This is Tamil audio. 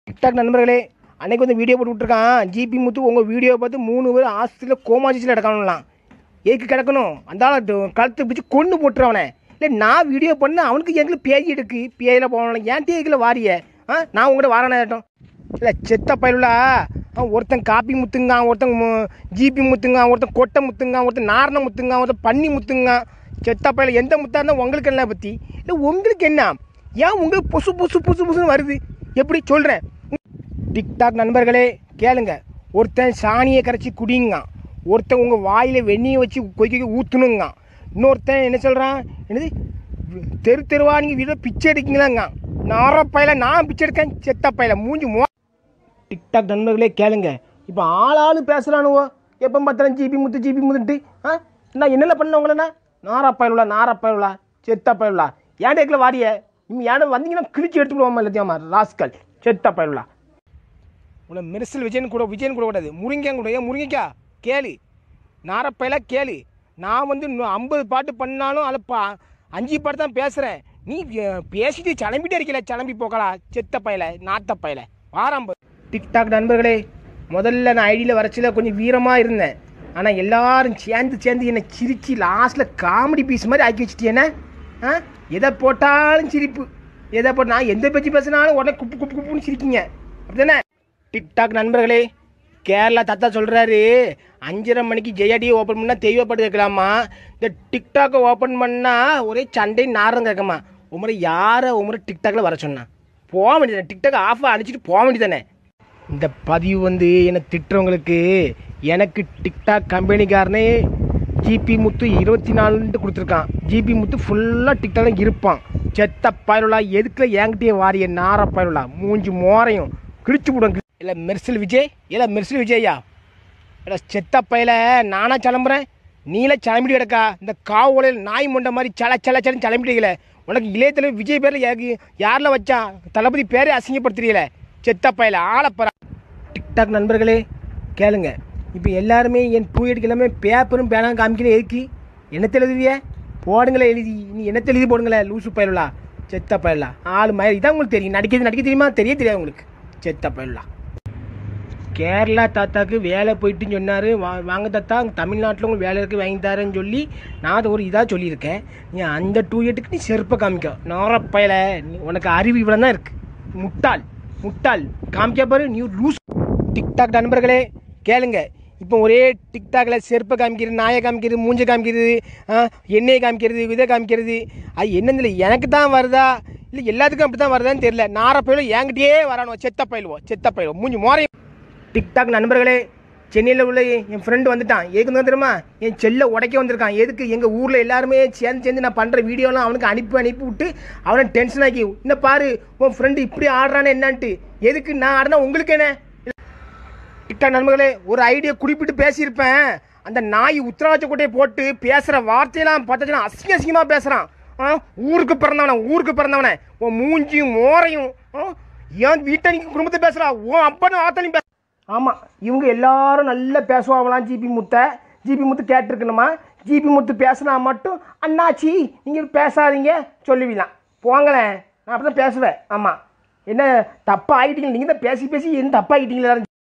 டிக்டாக் நண்பர்களே அன்னைக்கு வந்து வீடியோ போட்டு விட்ருக்கான் ஜிபி முத்து உங்கள் வீடியோ பார்த்து மூணு பேர் ஆஸ்பத்திரியில் கோமாஜிஸில் கிடக்கணும்லாம் ஏக்கு கிடக்கணும் அந்த ஆளை டு- கழுத்தை பிடிச்சி கொண்டு போட்டுரு அவனை இல்லை நான் வீடியோ பண்ண அவனுக்கு எங்களுக்கு பேய் எடுக்கு பேயில் போகணும் ஏன் தேக்கில் வாரிய ஆ நான் உங்கள்கிட்ட வாரானேட்டும் இல்லை செத்த பயலுலா அவன் ஒருத்தன் காப்பி முத்துங்க ஒருத்தன் மு- ஜிபி முத்துங்க ஒருத்தன் கொட்டை முத்துங்க ஒருத்தன் நாரண முத்துங்க ஒருத்தன் பன்னி முத்துங்க செத்த பயல எந்த முத்தா இருந்தால் உங்களுக்கு என்ன பற்றி இல்லை உங்களுக்கு என்ன ஏன் உங்களுக்கு புசு புசு புசு புசுன்னு வருது எப்படி சொல்கிறேன் டிக்டாக் நண்பர்களே கேளுங்க ஒருத்தன் சாணியை கரைச்சி குடிங்க ஒருத்தன் உங்கள் வாயில் வெந்நியை வச்சு கொதிக்க ஊற்றணுங்க இன்னொருத்தன் என்ன சொல்கிறான் என்னது தெரு தெருவா நீங்கள் வீட்டில் பிச்சை எடுக்கீங்களாங்க நாரப்பையில நான் பிச்சை எடுக்கேன் செத்த பையில மூஞ்சி மோ டிக்டாக் நண்பர்களே கேளுங்க இப்போ ஆள் ஆளு பேசுகிறானுவோ எப்போ பார்த்தாலும் ஜிபி முத்து ஜிபி முத்துன்ட்டு ஆ நான் என்னென்ன பண்ணவங்களண்ணா நாராப்பயலுலா நாராப்பயலுலா செத்த பயலுலா ஏன் டேக்கில் வாரிய இவங்க ஏன் வந்தீங்கன்னா கிழிச்சு எடுத்து விடுவோமா இல்லத்தியாமா ராஸ்கல் செத்த பயலுலா உன்னை மெரிசல் விஜயன் கூட விஜயன் கூட கூடாது முருங்கன் கூட ஏன் முருங்கைக்கா கேளு நாரப்பையில கேளு நான் வந்து இன்னும் ஐம்பது பாட்டு பண்ணாலும் அதில் பா அஞ்சு பாட்டு தான் பேசுகிறேன் நீ அஹ், பேசிட்டு கிளம்பிட்டே இருக்கல கிளம்பி போக்கலா செத்த பயல நாத்த பயல வாராம் டிக்டாக் நண்பர்களே முதல்ல நான் ஐடியில் வரச்சில கொஞ்சம் வீரமாக இருந்தேன் ஆனால் எல்லாரும் சேர்ந்து சேர்ந்து என்னை சிரிச்சு லாஸ்ட்டில் காமெடி பீஸ் மாதிரி ஆக்கி வச்சுட்டேனே ஆ எதை போட்டாலும் சிரிப்பு எதை போட்டு நான் எந்த பேச்சு பேசினாலும் உடனே குப்பு குப்பு குப்புன்னு சிரிக்கீங்க அப்படிதானே டிக்டாக் நண்பர்களே கேரளா தாத்தா சொல்கிறாரு அஞ்சரை மணிக்கு ஜெயடியை ஓப்பன் பண்ணால் தெய்வப்பட்டு கேட்கலாமா இந்த டிக்டாக்கை ஓப்பன் பண்ணால் ஒரே சண்டை நாரம் கேட்கமா உமரை யாரை உமரை டிக்டாக்ல வர சொன்னா போக வேண்டியதானே டிக்டாக் ஆஃபாக அடிச்சிட்டு போக வேண்டியதானே இந்த பதிவு வந்து என்னை திட்டுறவங்களுக்கு எனக்கு டிக்டாக் கம்பெனிக்காரனே ஜிபி முத்து இருபத்தி நாலுன்ட்டு கொடுத்துருக்கான் ஜிபி முத்து ஃபுல்லாக டிக்டாக்ல இருப்பான் செத்த பயலுலா எதுக்குல என்கிட்டயே வாரிய நார பயலுலா மூஞ்சி மோரையும் கிழிச்சு விடுங்க இல்லை மெர்சல் விஜய் இல்லை மெர்சல் விஜய்யா இல்லை செத்த பயல நானா கிளம்புறேன் நீல கிளம்பிட்டு கிடக்கா இந்த காவு உலையில் நாய் முண்டை மாதிரி சல சல சலன்னு கிளம்பிட்டீங்களே உனக்கு இளையத்தில் விஜய் பேரில் யாரில் வச்சான் தளபதி பேரே அசிங்கப்படுத்துறீங்களே செத்த பயல ஆளப்பறா டிக்டாக் நண்பர்களே கேளுங்க இப்போ எல்லாருமே என் பூயடிக்கு எல்லாமே பேப்பரும் பேனாவும் காமிக்கல எதுக்கு என்னத்தை எழுதுவிய போடுங்களே எழுதி நீ என்னத்தை எழுதி போடுங்களே லூசு பயலுலா செத்த பயலுலா ஆளு மய இதான் உங்களுக்கு தெரியும் நடிக்கிறது நடிக்க தெரியுமா தெரிய தெரியாது உங்களுக்கு செத்த பயலுலா கேரளா தாத்தாக்கு வேலை போயிட்டுன்னு சொன்னார் வா வாங்க தாத்தா தமிழ்நாட்டில் உங்களுக்கு வேலை இருக்குது வாங்கி தரேன்னு சொல்லி நான் அதை ஒரு இதாக சொல்லியிருக்கேன் நீ அந்த டூ இயர்ட்டுக்கு நீ செருப்பை காமிக்க நாரப்பயல நீ உனக்கு அறிவு இவ்வளோ தான் இருக்குது முட்டாள் முட்டாள் காமிக்க பாரு நீ லூஸ் டிக்டாக் நண்பர்களே கேளுங்க இப்போ ஒரே டிக்டாக்ல செருப்பை காமிக்கிறது நாயை காமிக்கிறது மூஞ்சை காமிக்கிறது ஆ, எண்ணெயை காமிக்கிறது இதை காமிக்கிறது அது என்னன்னு இல்லை எனக்கு தான் வருதா இல்லை எல்லாத்துக்கும் அப்படி தான் வருதான்னு தெரியல நாரப்பயிலும் என்கிட்டயே வரானோ செத்த பயிலுவோம் செத்த பயிலுவோம் மூஞ்சி மோரையும் டிக்டாக் நண்பர்களே சென்னையில் உள்ள என் ஃப்ரெண்டு வந்துட்டான் எதுக்கு வந்து தெரியுமா என் செல்லை உடைக்க வந்திருக்கான் எதுக்கு எங்கள் ஊரில் எல்லாருமே சேர்ந்து சேர்ந்து நான் பண்ணுற வீடியோலாம் அவனுக்கு அனுப்பி அனுப்பி விட்டு அவனை டென்ஷன் ஆக்கி இன்னும் பாரு உன் ஃப்ரெண்டு இப்படி ஆடுறானே என்னன்ட்டு எதுக்கு நான் ஆடினா உங்களுக்கு என்ன டிக்டாக் நண்பர்களே ஒரு ஐடியா குறிப்பிட்டு பேசியிருப்பேன் அந்த நாய் உத்தரவாச்ச கோட்டையை போட்டு பேசுகிற வார்த்தையெல்லாம் பார்த்தாச்சுன்னா அசிங்க அசிங்கமாக பேசுகிறான் ஆ ஊருக்கு பிறந்தவனே ஊருக்கு பிறந்தவனே உன் மூஞ்சியும் மோரையும் ஆ, ஏன் வீட்டை நீ குடும்பத்தை பேசுகிறா உன் அப்பனும் ஆத்தனையும் பேச ஆமாம் இவங்க எல்லாரும் நல்லா பேசுவாங்களாம் ஜிபி முத்தை ஜிபி முத்து கேட்டிருக்கணுமா ஜிபி முத்து பேசினா மட்டும் அண்ணாச்சி நீங்கள் பேசாதீங்க சொல்லுவீங்களாம் போங்களேன் நான் அப்படி தான் பேசுவேன் ஆமாம் என்ன தப்பாக ஆகிட்டீங்க நீங்கள் தான் பேசி பேசி என்ன தப்பாக ஆகிட்டீங்களா